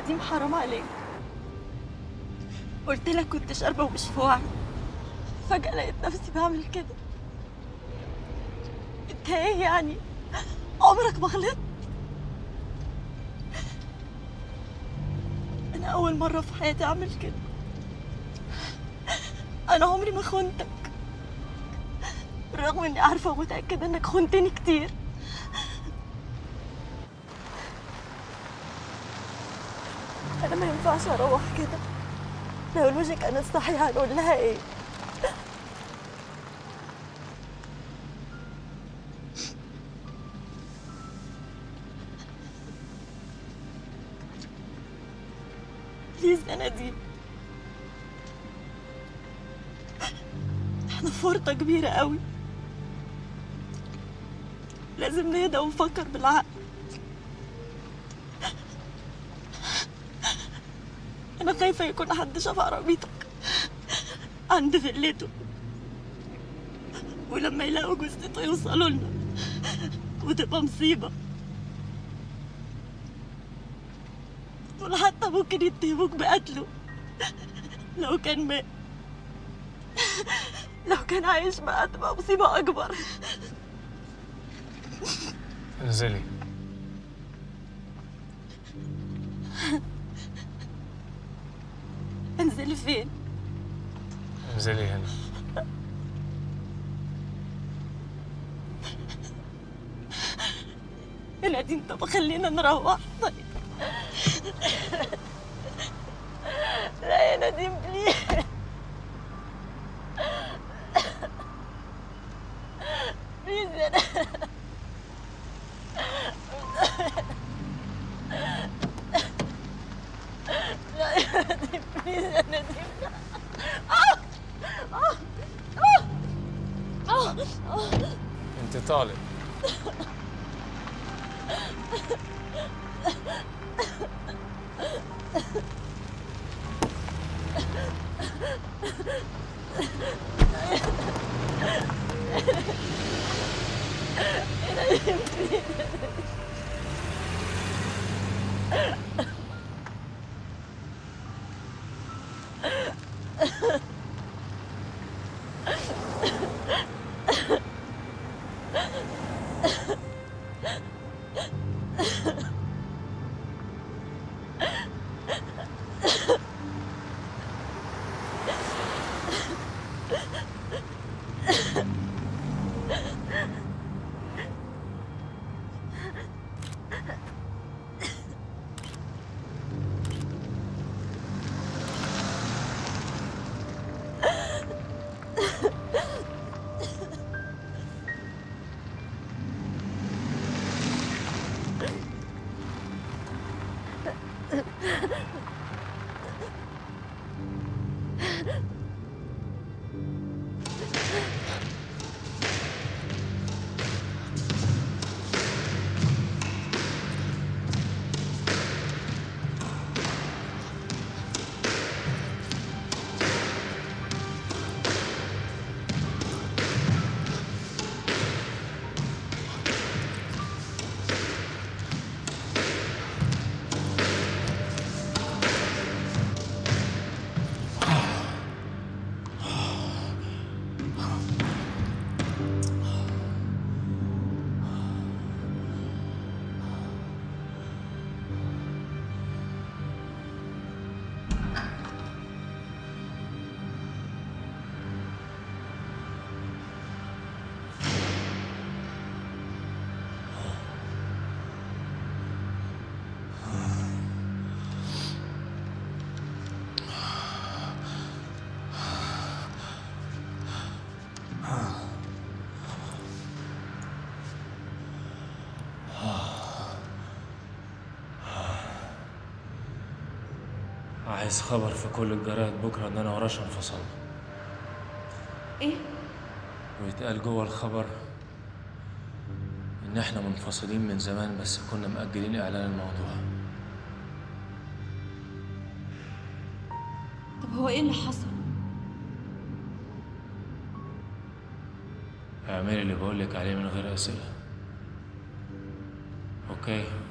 نديم حرام عليك قلت لك كنت شاربه ومش في وعي فجأة لقيت نفسي بعمل كده انت ايه يعني عمرك ما غلطت انا اول مرة في حياتي اعمل كده انا عمري ما خنتك رغم اني عارفة ومتأكدة انك خنتني كتير انا ما ينفعش اروح كده لو الوجه كانت صحيحة هنقول لها ايه بليز يا نديم احنا في ورطة كبيرة قوي لازم نهدى ونفكر بالعقل انا خايفة يكون حد شاف عربيتك عند فيلته ولما يلاقوا جثته يوصلوا لنا وتبقى مصيبة دول حتى ممكن يتهموك بقتله لو كان مات لو كان عايش بقى تبقى مصيبة أكبر انزلي انزلي فين؟ انزلي هنا يا نادين طب خلينا نروح طيب لا يا نادين بليز بليز يا نادين لا يا نادين بليز يا نادين آه! آه! آه! آه! انت طالب عايز خبر في كل الجرايد بكره ان انا ورشا انفصلنا ايه؟ ويتقال جوه الخبر ان احنا منفصلين من زمان بس كنا مأجلين اعلان الموضوع طب هو ايه اللي حصل؟ اعملي اللي بقولك عليه من غير اسئله اوكي